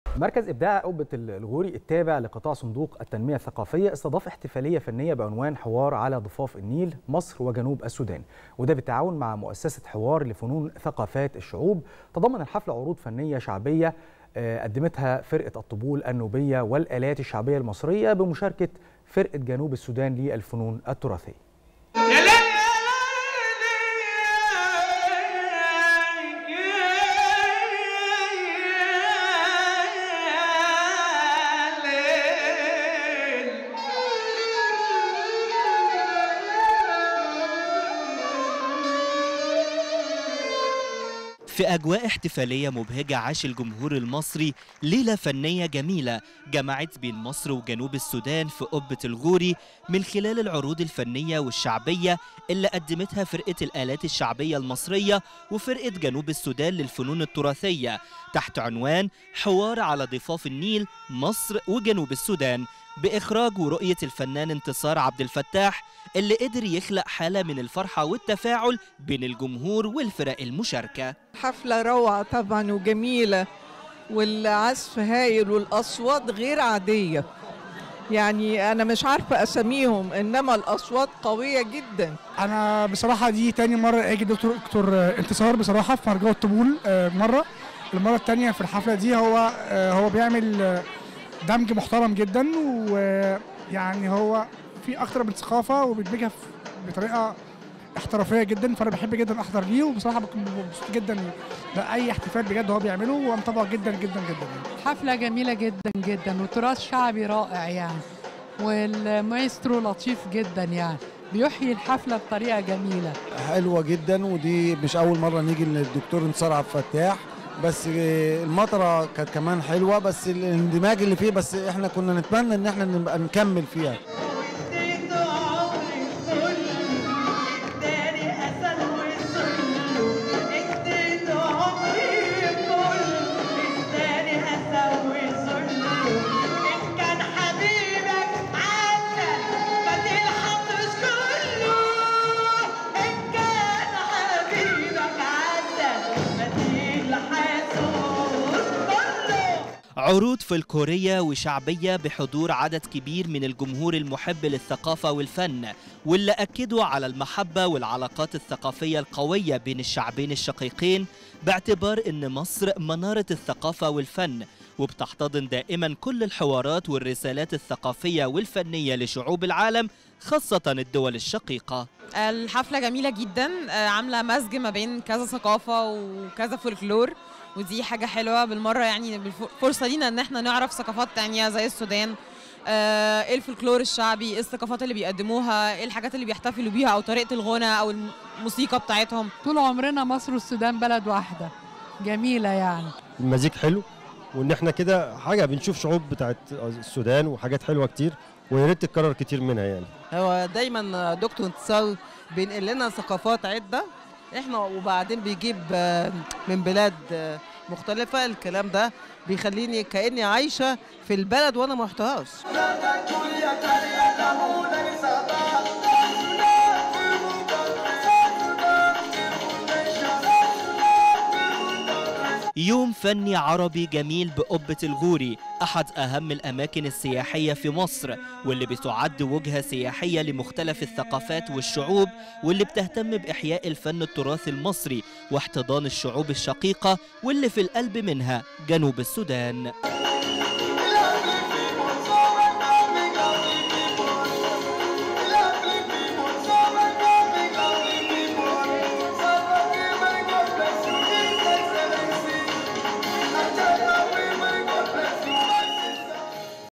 مركز إبداع قبة الغوري التابع لقطاع صندوق التنمية الثقافية استضاف احتفالية فنية بعنوان حوار على ضفاف النيل مصر وجنوب السودان وده بالتعاون مع مؤسسة حوار لفنون ثقافات الشعوب تضمن الحفل عروض فنية شعبية قدمتها فرقة الطبول النوبية والآلات الشعبية المصرية بمشاركة فرقة جنوب السودان للفنون التراثية في أجواء احتفالية مبهجة عاش الجمهور المصري ليلة فنية جميلة جمعت بين مصر وجنوب السودان في قبة الغوري من خلال العروض الفنية والشعبية اللي قدمتها فرقة الآلات الشعبية المصرية وفرقة جنوب السودان للفنون التراثية تحت عنوان حوار على ضفاف النيل مصر وجنوب السودان بإخراج ورؤية الفنان انتصار عبد الفتاح اللي قدر يخلق حالة من الفرحة والتفاعل بين الجمهور والفرق المشاركة حفلة روعة طبعا وجميلة والعزف هايل والأصوات غير عادية يعني أنا مش عارفة أساميهم إنما الأصوات قوية جدا أنا بصراحة دي تاني مرة أجي دكتور دكتور انتصار بصراحة في مهرجان الطبول مرة المرة التانية في الحفلة دي هو هو بيعمل دمج محترم جدا ويعني هو في اكتر من ثقافه وبيدمجها بطريقه احترافيه جدا فانا بحب جدا احضر ليه وبصراحه بكون مبسوط جدا باي احتفال بجد هو بيعمله ومتابعه جدا جدا جدا حفله جميله جدا جدا وتراث شعبي رائع يعني والمايسترو لطيف جدا يعني بيحيي الحفله بطريقه جميله حلوه جدا ودي مش اول مره نيجي للدكتور انتصار عبد الفتاح بس المطره كانت كمان حلوه بس الاندماج اللي فيه بس احنا كنا نتمنى ان احنا نبقى نكمل فيها عروض فلكلورية وشعبية بحضور عدد كبير من الجمهور المحب للثقافة والفن واللي أكدوا على المحبة والعلاقات الثقافية القوية بين الشعبين الشقيقين باعتبار أن مصر منارة الثقافة والفن وبتحتضن دائما كل الحوارات والرسالات الثقافية والفنية لشعوب العالم خاصة الدول الشقيقة الحفلة جميلة جدا عاملة مزج ما بين كذا ثقافة وكذا فولكلور ودي حاجه حلوه بالمره يعني فرصه لينا ان احنا نعرف ثقافات تانية زي السودان ايه الفولكلور الشعبي ايه الثقافات اللي بيقدموها ايه الحاجات اللي بيحتفلوا بيها او طريقه الغنى او الموسيقى بتاعتهم طول عمرنا مصر والسودان بلد واحده جميله يعني المزيج حلو وان احنا كده حاجه بنشوف شعوب بتاعت السودان وحاجات حلوه كتير ويا ريت تتكرر كتير منها يعني هو دايما دكتور انتصار بينقل لنا ثقافات عده احنا وبعدين بيجيب من بلاد مختلفة الكلام ده بيخليني كأني عايشة في البلد وأنا ما رحتهاش يوم فني عربي جميل بقبة الغوري أحد أهم الأماكن السياحية في مصر واللي بتعد وجهة سياحية لمختلف الثقافات والشعوب واللي بتهتم بإحياء الفن التراثي المصري واحتضان الشعوب الشقيقة واللي في القلب منها جنوب السودان